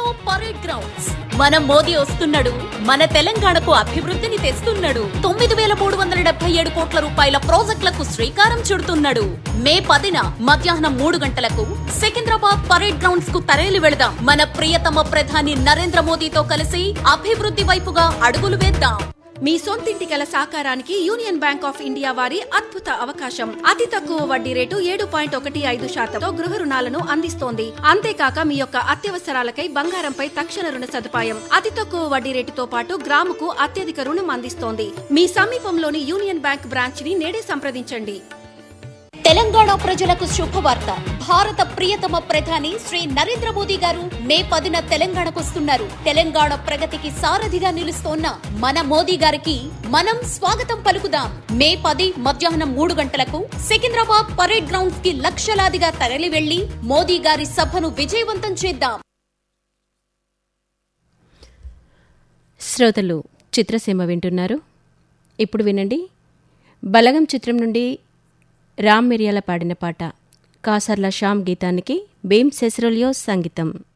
చలో parade grounds మన మోదీ వస్తున్నాడు మన తెలంగాణకు అభివృద్ధిని తెస్తున్నాడు తొమ్మిది వేల మూడు వందల డెబ్బై ఏడు కోట్ల రూపాయల ప్రాజెక్టులకు శ్రీకారం చుడుతున్నాడు మే పదిన మధ్యాహ్నం మూడు గంటలకు సికింద్రాబాద్ పరేడ్ గ్రౌండ్స్ కు తరలి వెళదాం మన ప్రియతమ ప్రధాని నరేంద్ర మోదీతో కలిసి అభివృద్ధి వైపుగా అడుగులు వేద్దాం మీ సొంతింటి కల సాకారానికి యూనియన్ బ్యాంక్ ఆఫ్ ఇండియా వారి అద్భుత అవకాశం అతి తక్కువ వడ్డీ రేటు ఏడు పాయింట్ ఒకటి ఐదు శాతంతో గృహ రుణాలను అందిస్తోంది అంతేకాక మీ యొక్క అత్యవసరాలకై బంగారంపై తక్షణ రుణ సదుపాయం అతి తక్కువ వడ్డీ రేటుతో పాటు గ్రాముకు అత్యధిక రుణం అందిస్తోంది మీ సమీపంలోని యూనియన్ బ్యాంక్ బ్రాంచ్ ని నేడే సంప్రదించండి తెలంగాణ ప్రజలకు శుభవార్త భారత ప్రియతమ ప్రధాని శ్రీ నరేంద్ర మోదీ గారు మే పదిన తెలంగాణకు వస్తున్నారు తెలంగాణ ప్రగతికి సారథిగా నిలుస్తోన్న మన మోదీ గారికి మనం స్వాగతం పలుకుదాం మే పది మధ్యాహ్నం మూడు గంటలకు సికింద్రాబాద్ పరేడ్ గ్రౌండ్స్ కి లక్షలాదిగా తరలి వెళ్లి మోదీ గారి సభను విజయవంతం చేద్దాం శ్రోతలు చిత్రసీమ వింటున్నారు ఇప్పుడు వినండి బలగం చిత్రం నుండి రామ్ మిరియాల పాడిన పాట కాసర్ల శ్యామ్ గీతానికి భీమ్ సెస్రోలియో సంగీతం